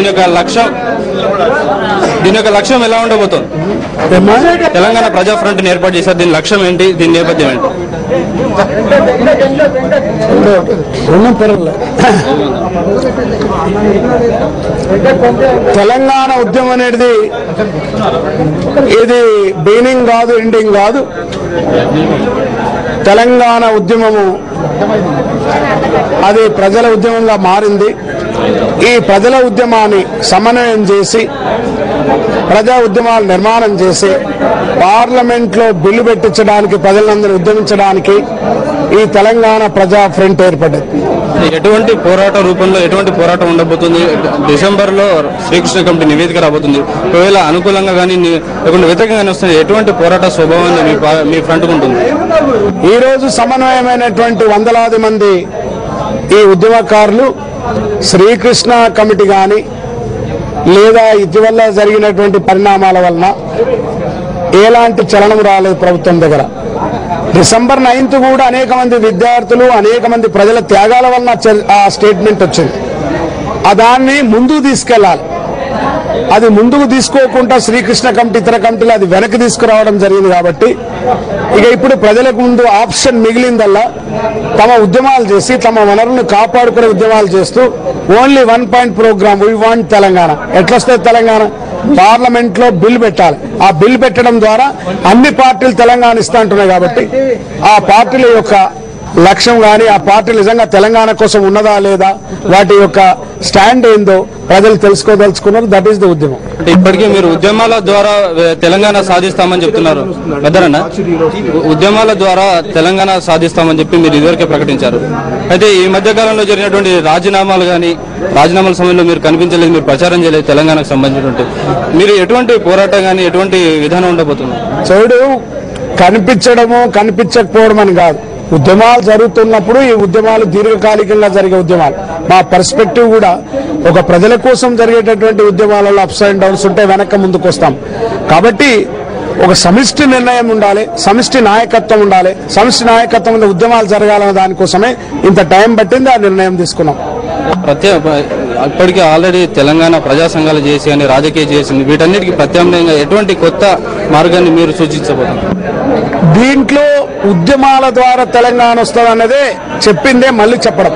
దీని యొక్క లక్ష్యం దీని యొక్క లక్ష్యం ఎలా ఉండబోతోంది ఏమ్మా? తెలంగాణ ప్రజా ఫ్రంట్ ఏర్పాటు చేశారు దీని లక్ష్యం ఏంటి దీని నేపథ్యం ఏంటి రుణం పెరగలే తెలంగాణ ఉద్యమం అనేది ఇది బిగినింగ్ కాదు ఎండింగ్ కాదు తెలంగాణ ఉద్యమము అది ప్రజల ఉద్యమంగా మారింది ఈ ప్రజల ఉద్యమాన్ని సమన్వయం చేసి ప్రజా ఉద్యమాలు నిర్మాణం చేసి పార్లమెంట్లో బిల్లు పెట్టించడానికి ప్రజలందరూ ఉద్యమించడానికి ఈ తెలంగాణ ప్రజా ఫ్రంట్ ఏర్పడ్డది ఎటువంటి పోరాట రూపంలో ఎటువంటి పోరాటం ఉండబోతుంది డిసెంబర్ లో శ్రీకృష్ణ కమిటీ నివేదిక రాబోతుంది ఒకవేళ అనుకూలంగా కానీ లేకుంటే వ్యతిరేకంగా వస్తుంది ఎటువంటి పోరాట స్వభావాన్ని మీ పా- మీ ఫ్రంట్ ఉంటుంది ఈ రోజు సమన్వయమైనటువంటి వందలాది మంది ఈ ఉద్యమకారులు శ్రీకృష్ణ కమిటీ కానీ లేదా ఇటీవల జరిగినటువంటి పరిణామాల వలన ఎలాంటి చలనం రాలేదు ప్రభుత్వం దగ్గర డిసెంబర్ నైన్త్ కూడా అనేక మంది విద్యార్థులు అనేక మంది ప్రజల త్యాగాల వలన చ- ఆ స్టేట్మెంట్ వచ్చింది ఆ దాన్ని ముందుకు తీసుకెళ్లాలి అది ముందుకు తీసుకోకుండా శ్రీకృష్ణ కమిటీ ఇతర కమిటీలు అది వెనక్కి తీసుకురావడం జరిగింది కాబట్టి ఇక ఇప్పుడు ప్రజలకు ముందు ఆప్షన్ మిగిలిందల్లా తమ ఉద్యమాలు చేసి తమ వనరులను కాపాడుకునే ఉద్యమాలు చేస్తూ only one point program we want Telangana ఎట్లొస్తుంది తెలంగాణ పార్లమెంట్ లో బిల్ పెట్టాలి ఆ బిల్ పెట్టడం ద్వారా అన్ని పార్టీలు తెలంగాణ ఇస్తా అంటున్నాయి కాబట్టి ఆ పార్టీల యొక్క లక్ష్యం కానీ ఆ పార్టీ నిజంగా తెలంగాణ కోసం ఉన్నదా లేదా వాటి యొక్క స్టాండ్ ఏందో ప్రజలు తెలుసుకోదలుచుకున్నారు దట్ ఈస్ ద ఉద్యమం అంటే ఇప్పటికీ మీరు ఉద్యమాల ద్వారా వె- తెలంగాణ సాధిస్తామని చెప్తున్నారు పెద్దరన్న ఉ- ఉద్యమాల ద్వారా తెలంగాణ సాధిస్తామని చెప్పి మీరు ఇదివరకే ప్రకటించారు అయితే ఈ మధ్య కాలంలో జరిగినటువంటి రాజీనామాలు కానీ రాజీనామాల సమయంలో మీరు కనిపించలేదు మీరు ప్రచారం చేయలేదు తెలంగాణకు సంబంధించినటువంటి మీరు ఎటువంటి పోరాటం కానీ ఎటువంటి విధానం ఉండబోతుంది చూడు కనిపించడము కనిపించకపోవడం అని కాదు ఉద్యమాలు జరుగుతున్నప్పుడు ఈ ఉద్యమాలు దీర్ఘకాలికంగా జరిగే ఉద్యమాలు మా పర్స్పెక్టివ్ కూడా ఒక ప్రజల కోసం జరిగేటటువంటి ఉద్యమాలలో అప్స్ అండ్ డౌన్స్ ఉంటే వెనక ముందుకు వస్తాం కాబట్టి ఒక సమిష్టి నిర్ణయం ఉండాలి సమిష్టి నాయకత్వం ఉండాలి సమిష్టి నాయకత్వం మీద ఉద్యమాలు జరగాలన్న దానికోసమే ఇంత టైం పట్టింది ఆ నిర్ణయం తీసుకున్నాం ప్రత్యే ఇప్పటికీ ఆల్రెడీ తెలంగాణ ప్రజా సంఘాలు చేసి అని రాజకీయ చేసింది వీటన్నిటికీ ప్రత్యామ్నాయంగా ఎటువంటి కొత్త మార్గాన్ని మీరు సూచించబోతున్నారు దీంట్లో ఉద్యమాల ద్వారా తెలంగాణ వస్తుంది అన్నదే చెప్పిందే మళ్ళీ చెప్పడం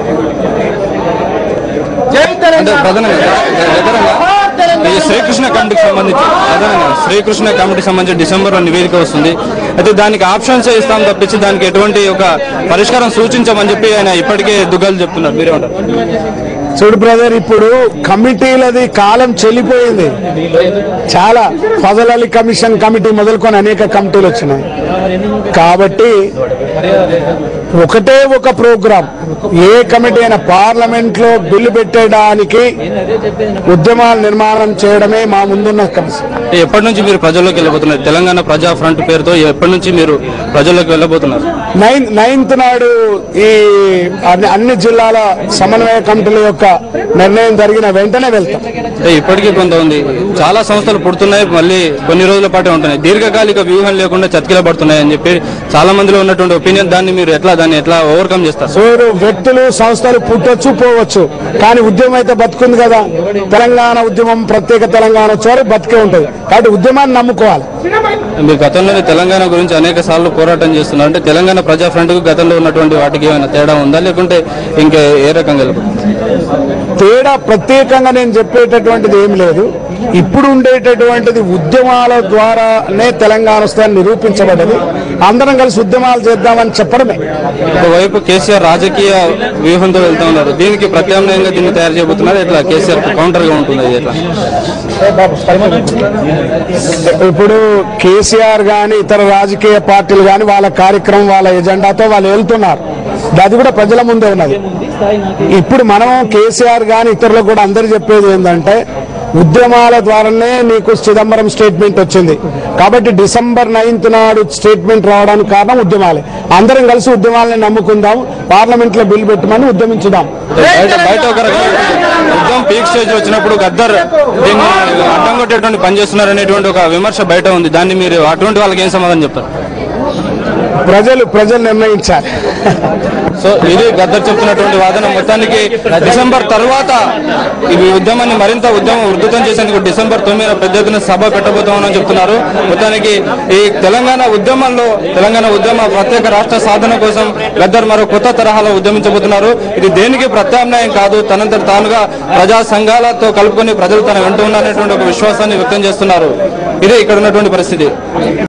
అంటే ప్రధానంగా ప్రధానంగా ఈ శ్రీకృష్ణ కమిటీకి సంబంధించి ప్రధానంగా శ్రీకృష్ణ కమిటీకి సంబంధించి డిసెంబర్ లో నివేదిక వస్తుంది అయితే దానికి ఆప్షన్స్ ఇస్తాం తప్పించి దానికి ఎటువంటి ఒక పరిష్కారం సూచించమని చెప్పి ఆయన ఇప్పటికే దుగ్గాలు చెప్తున్నారు మీరేమంటారు చూడు బ్రదర్ ఇప్పుడు కమిటీలది కాలం చెల్లిపోయింది చాలా ఫజల్ అలీ కమిషన్ కమిటీ మొదలుకొని అనేక కమిటీలు వచ్చినాయి కాబట్టి ఒకటే ఒక ప్రోగ్రాం ఏ కమిటీ అయినా పార్లమెంట్ లో బిల్లు పెట్టడానికి ఉద్యమాల నిర్మాణం చేయడమే మా ముందున్న సమస్య అంటే ఎప్పటి నుంచి మీరు ప్రజల్లోకి వెళ్ళబోతున్నారు తెలంగాణ ప్రజా ఫ్రంట్ పేరుతో ఎప్పటి నుంచి మీరు ప్రజల్లోకి వెళ్ళబోతున్నారు నైన్ నైన్త్ నాడు ఈ అన్ని- అన్ని జిల్లాల సమన్వయ కమిటీల యొక్క నిర్ణయం జరిగిన వెంటనే వెళ్తాం అంటే ఇప్పటికీ కొంత ఉంది చాలా సంస్థలు పుడుతున్నాయి మళ్ళీ కొన్ని రోజుల పాటే ఉంటున్నాయి దీర్ఘకాలిక వ్యూహం లేకుండా చతికిల పడుతున్నాయి అని చెప్పి చాలా మందిలో ఉన్నటువంటి ఒపీనియన్ దాన్ని మీరు ఎట్లా దాన్ని ఎట్లా ఓవర్కమ్ చేస్తారు సోరు వ్యక్తులు సంస్థలు పుట్టొచ్చు పోవచ్చు కానీ ఉద్యమం అయితే బతుకుంది కదా తెలంగాణ ఉద్యమం ప్రత్యేక తెలంగాణ వచ్చారు బతికే ఉంటుంది కాబట్టి ఉద్యమాన్ని నమ్ముకోవాలి మీరు గతంలోనే తెలంగాణ గురించి అనేక సార్లు పోరాటం చేస్తున్నారు అంటే తెలంగాణ ప్రజా ఫ్రంట్ కు గతంలో ఉన్నటువంటి వాటికి ఏమైనా తేడా ఉందా లేకుంటే ఇంకా ఏ రకంగా వెళ్ళిపోతుంది తేడా ప్రత్యేకంగా నేను చెప్పేటటువంటిది ఏం లేదు ఇప్పుడు ఉండేటటువంటిది ఉద్యమాల ద్వారానే తెలంగాణ వస్తుందని నిరూపించబడ్డది అందరం కలిసి ఉద్యమాలు చేద్దామని చెప్పడమే ఒకవైపు కేసీఆర్ రాజకీయ వ్యూహంతో వెళ్తా ఉన్నారు దీనికి ప్రత్యామ్నాయంగా దీన్ని తయారు చేయబోతున్నారు ఎట్లా కేసీఆర్ కౌంటర్ గా ఉంటుంది ఇది ఎట్లా ఇప్పుడు కేసీఆర్ గాని ఇతర రాజకీయ పార్టీలు గాని వాళ్ళ కార్యక్రమం వాళ్ళ ఎజెండాతో వాళ్ళు వెళ్తున్నారు అది కూడా ప్రజల ముందే ఉన్నది ఇప్పుడు మనం కేసీఆర్ గాని ఇతరులకు కూడా అందరు చెప్పేది ఏంటంటే ఉద్యమాల ద్వారానే నీకు చిదంబరం స్టేట్మెంట్ వచ్చింది కాబట్టి డిసెంబర్ నైన్త్ నాడు స్టేట్మెంట్ రావడానికి కారణం ఉద్యమాలే అందరం కలిసి ఉద్యమాలని నమ్ముకుందాం పార్లమెంట్ లో బిల్ పెట్టమని ఉద్యమించుదాం బయట బయట ఒక రకమైన యుద్ధం పీక్ స్టేజ్ వచ్చినప్పుడు గద్దర్ దీన్ని అడ్డం కొట్టేటువంటి పని చేస్తున్నారు అనేటువంటి ఒక విమర్శ బయట ఉంది దాన్ని మీరు అటువంటి వాళ్ళకి ఏం సమాధానం చెప్తారు ప్రజలు ప్రజలు నిర్ణయించాలి సో ఇది గద్దర్ చెప్తున్నటువంటి వాదన మొత్తానికి డిసెంబర్ తర్వాత ఈ ఉద్యమాన్ని మరింత ఉద్యమం ఉధృతం చేసేందుకు డిసెంబర్ తొమ్మిదిన పెద్ద ఎత్తున సభ పెట్టబోతామని చెప్తున్నారు మొత్తానికి ఈ తెలంగాణ ఉద్యమంలో తెలంగాణ ఉద్యమ ప్రత్యేక రాష్ట్ర సాధన కోసం గద్దర్ మరో కొత్త తరహాలో ఉద్యమించబోతున్నారు ఇది దేనికి ప్రత్యామ్నాయం కాదు తనంతట తానుగా ప్రజా సంఘాలతో కలుపుకొని ప్రజలు తన వెంట ఉన్నారనేటువంటి ఒక విశ్వాసాన్ని వ్యక్తం చేస్తున్నారు ఇదే ఇక్కడ ఉన్నటువంటి పరిస్థితి